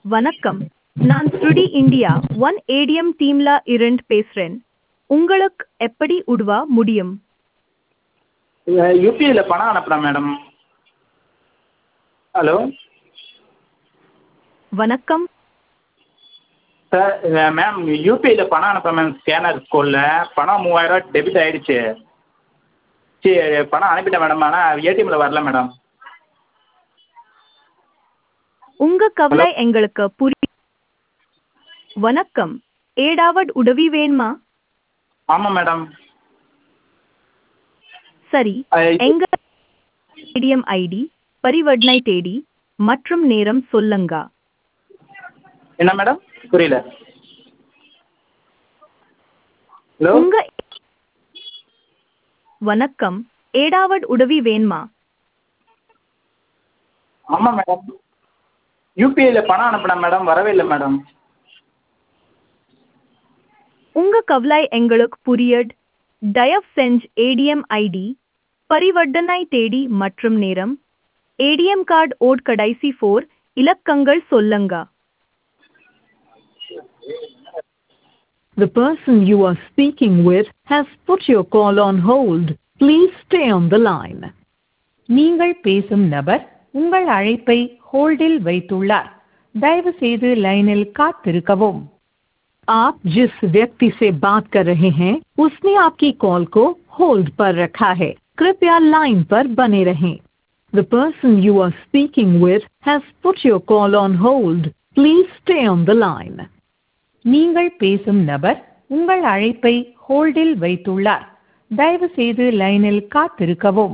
வணக்கம் நான் ஸ்ருடி இந்தியா ஒன் ஏடிஎம் டீம்ல இருந்து பேசுறேன் உங்களுக்கு எப்படி உதவ முடியும் யூபிஐயில் பணம் அனுப்புகிறேன் மேடம் ஹலோ வணக்கம் சார் மேம் யூபிஐயில் பணம் அனுப்புகிறேன் மேம் ஸ்கேனர் கோடில் பணம் மூவாயிரரூவா டெபிட் ஆகிடுச்சு சரி பணம் அனுப்பிட்டேன் மேடம் ஆனால் ஏடிஎம்மில் வரல மேடம் உங்க கவலை எங்களுக்கு புரி வணக்கம் ஏதாவது உதவி வேணுமா ஆமாம் மேடம் சரி எங்க ஏடிஎம் ஐடி பரிவர்த்தனை தேதி மற்றும் நேரம் சொல்லுங்க என்ன மேடம் புரியல ஹலோ உங்க வணக்கம் ஏதாவது உதவி வேணுமா ஆமாம் மேடம் யூபிஐயில் பணம் அனுப்புனேன் மேடம் வரவே இல்லை மேடம் உங்க கவலை எங்களுக்கு புரியட் தயவு செஞ்சு ஏடிஎம் ஐடி பரிவர்த்தனை தேதி மற்றும் நேரம் ஏடிஎம் கார்டு ஓட் கடைசி ஃபோர் இலக்கங்கள் சொல்லுங்க The person you are speaking with has put your call on hold. Please stay on the line. நீங்கள் பேசும் நபர் உங்கள் அழைப்பை ஹோல்டில் வைத்துள்ளார் தயவு செய்து லைனில் காத்திருக்கவும் आप जिस व्यक्ति से बात कर रहे हैं उसने आपकी कॉल को होल्ड पर रखा है कृपया लाइन पर बने रहें The person you are speaking with has put your call on hold. Please stay on the line. நீங்கள் பேசும் நபர் உங்கள் அழைப்பை ஹோல்டில் வைத்துள்ளார் தயவு செய்து லைனில் காத்திருக்கவும்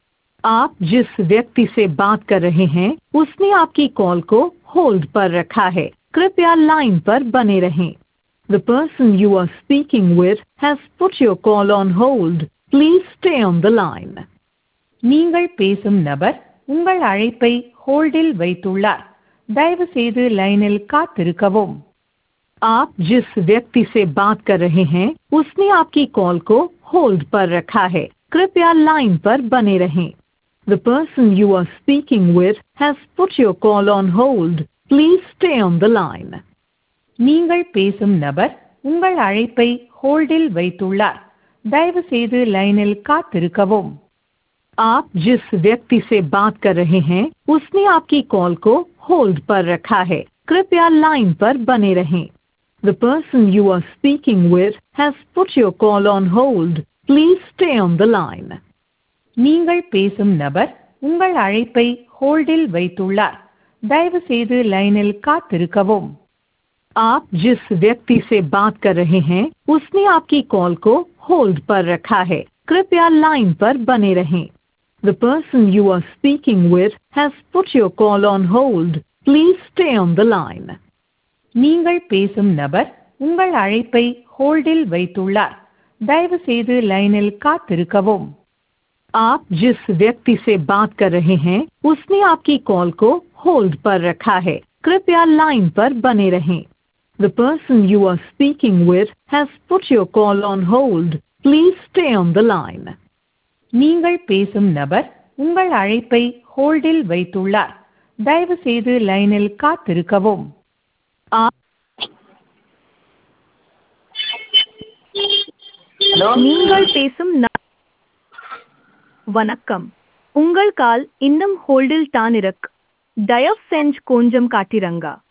आप जिस व्यक्ति से बात कर रहे हैं उसने आपकी कॉल को होल्ड पर रखा है कृपया लाइन पर बने रहें The person you are speaking with has put your call on hold. Please stay on the line. நீங்கள் பேசும் நபர் உங்கள் அழைப்பை ஹோல்டில் வைத்துள்ளார் தயவு செய்து லைனில் காத்திருக்கவும் आप जिस व्यक्ति से बात कर रहे हैं उसने आपकी कॉल को होल्ड पर रखा है कृपया लाइन पर बने रहें The person you are speaking with has put your call on hold. Please stay on the line. நீங்கள் பேசும் நபர் உங்கள் அழைப்பை ஹோல்டில் வைத்துள்ளார் தயவு செய்து லைனில் காத்திருக்கவும் आप जिस व्यक्ति से बात कर रहे हैं उसने आपकी कॉल को होल्ड पर रखा है कृपया लाइन पर बने रहें The person you are speaking with has put your call on hold. Please stay on the line. நீங்கள் பேசும் நபர் உங்கள் அழைப்பை ஹோல்டில் வைத்துள்ளார் தயவு செய்து லைனில் காத்திருக்கவும் आप जिस व्यक्ति से बात कर रहे हैं उसने आपकी कॉल को होल्ड पर रखा है कृपया लाइन पर बने रहें The person you are speaking with has put your call on hold. Please stay on the line. நீங்கள் பேசும் நபர் உங்கள் அழைப்பை ஹோல்டில் வைத்துள்ளார் தயவு செய்து லைனில் காத்திருக்கவும் आप जिस व्यक्ति से बात कर रहे हैं उसने आपकी कॉल को होल्ड पर रखा है कृपया लाइन पर बने रहें The person you are speaking with has put your call on hold. Please stay on the line. நீங்கள் பேசும் நபர் உங்கள் அழைப்பை ஹோல்டில் வைத்துள்ளார் தயவு செய்து லைனில் காத்திருக்கவும் आप ஹலோ நீங்கள் பேசும் ந- வணக்கம் உங்கள் கால் இன்னும் ஹோல்டில் தான் இருக்கு தயவு செஞ்சு கொஞ்சம் காட்டிரங்க